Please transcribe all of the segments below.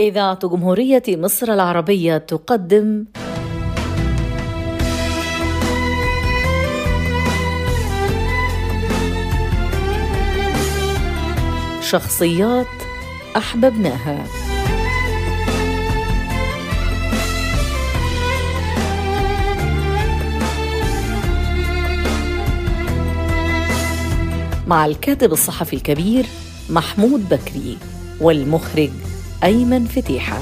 إذاعة جمهورية مصر العربية تقدم شخصيات أحببناها مع الكاتب الصحفي الكبير محمود بكري والمخرج أيمن فتيحة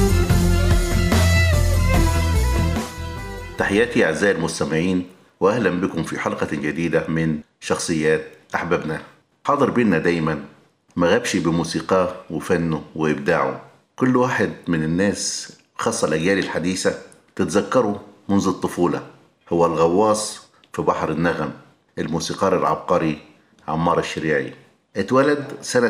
تحياتي أعزائي المستمعين وأهلا بكم في حلقة جديدة من شخصيات أحببنا حاضر بينا دايما ما غابش بموسيقاه وفنه وإبداعه كل واحد من الناس خاصة الأجيال الحديثة تتذكره منذ الطفولة هو الغواص في بحر النغم الموسيقار العبقري عمار الشريعي اتولد سنة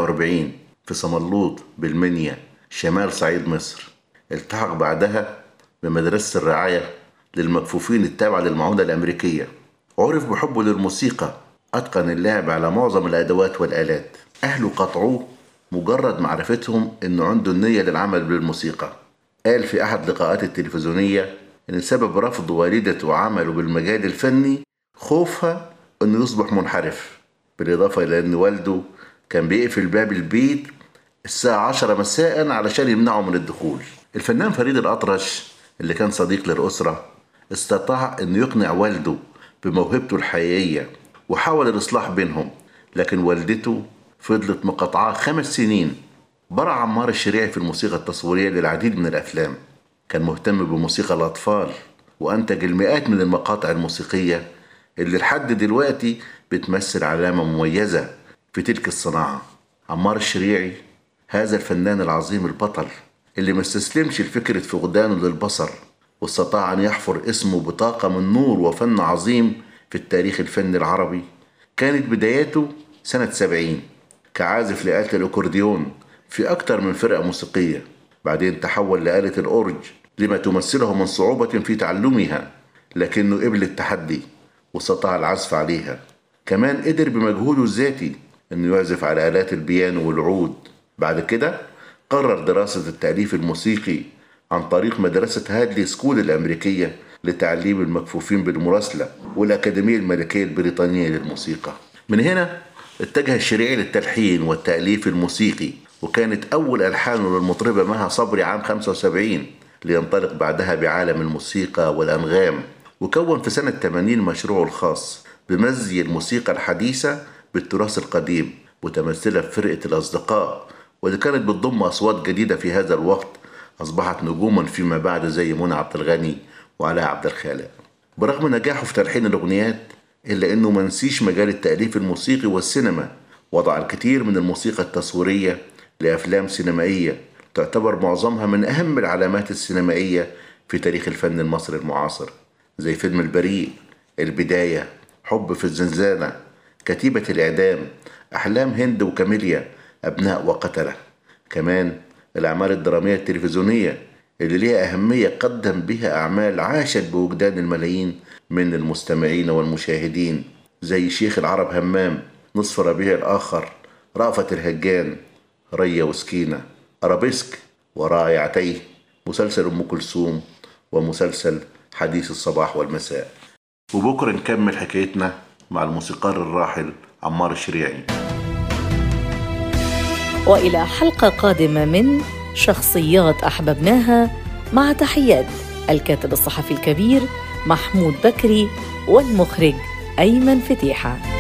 48 في صملوط بالمنيا شمال صعيد مصر التحق بعدها بمدرسة الرعاية للمكفوفين التابعة للمعونة الأمريكية عرف بحبه للموسيقى أتقن اللعب على معظم الأدوات والآلات أهله قطعوه مجرد معرفتهم إنه عنده النية للعمل بالموسيقى قال في أحد لقاءات التلفزيونية إن سبب رفض والدته عمله بالمجال الفني خوفها إنه يصبح منحرف بالإضافة إلى إن والده كان بيقفل باب البيت الساعة عشرة مساء علشان يمنعه من الدخول الفنان فريد الأطرش اللي كان صديق للأسرة استطاع أن يقنع والده بموهبته الحقيقية وحاول الإصلاح بينهم لكن والدته فضلت مقاطعاه خمس سنين برع عمار الشريعي في الموسيقى التصويرية للعديد من الأفلام كان مهتم بموسيقى الأطفال وأنتج المئات من المقاطع الموسيقية اللي لحد دلوقتي بتمثل علامة مميزة في تلك الصناعة عمار الشريعي هذا الفنان العظيم البطل اللي ما استسلمش لفكرة فقدانه للبصر واستطاع أن يحفر اسمه بطاقة من نور وفن عظيم في التاريخ الفني العربي كانت بداياته سنة سبعين كعازف لآلة الأكورديون في أكثر من فرقة موسيقية بعدين تحول لآلة الأورج لما تمثله من صعوبة في تعلمها لكنه قبل التحدي واستطاع العزف عليها كمان قدر بمجهوده الذاتي انه يعزف على آلات البيانو والعود بعد كده قرر دراسة التأليف الموسيقي عن طريق مدرسة هادلي سكول الأمريكية لتعليم المكفوفين بالمراسلة والأكاديمية الملكية البريطانية للموسيقى من هنا اتجه الشريعي للتلحين والتأليف الموسيقي وكانت أول ألحانه للمطربة مها صبري عام 75 لينطلق بعدها بعالم الموسيقى والأنغام وكون في سنة 80 مشروعه الخاص بمزج الموسيقى الحديثة بالتراث القديم متمثلة في فرقة الأصدقاء واللي كانت بتضم أصوات جديدة في هذا الوقت أصبحت نجوما فيما بعد زي منى عبد الغني وعلاء عبد الخالق برغم نجاحه في تلحين الأغنيات إلا أنه منسيش مجال التأليف الموسيقي والسينما وضع الكثير من الموسيقى التصويرية لأفلام سينمائية تعتبر معظمها من أهم العلامات السينمائية في تاريخ الفن المصري المعاصر زي فيلم البريء البداية حب في الزنزانة كتيبة الإعدام أحلام هند وكاميليا أبناء وقتلة كمان الأعمال الدرامية التلفزيونية اللي ليها أهمية قدم بها أعمال عاشت بوجدان الملايين من المستمعين والمشاهدين زي شيخ العرب همام نصف ربيع الآخر رأفت الهجان ريا وسكينة أرابيسك ورائعتيه مسلسل أم كلثوم ومسلسل حديث الصباح والمساء وبكرة نكمل حكايتنا مع الموسيقار الراحل عمار الشريعي والى حلقه قادمه من شخصيات احببناها مع تحيات الكاتب الصحفي الكبير محمود بكري والمخرج ايمن فتيحه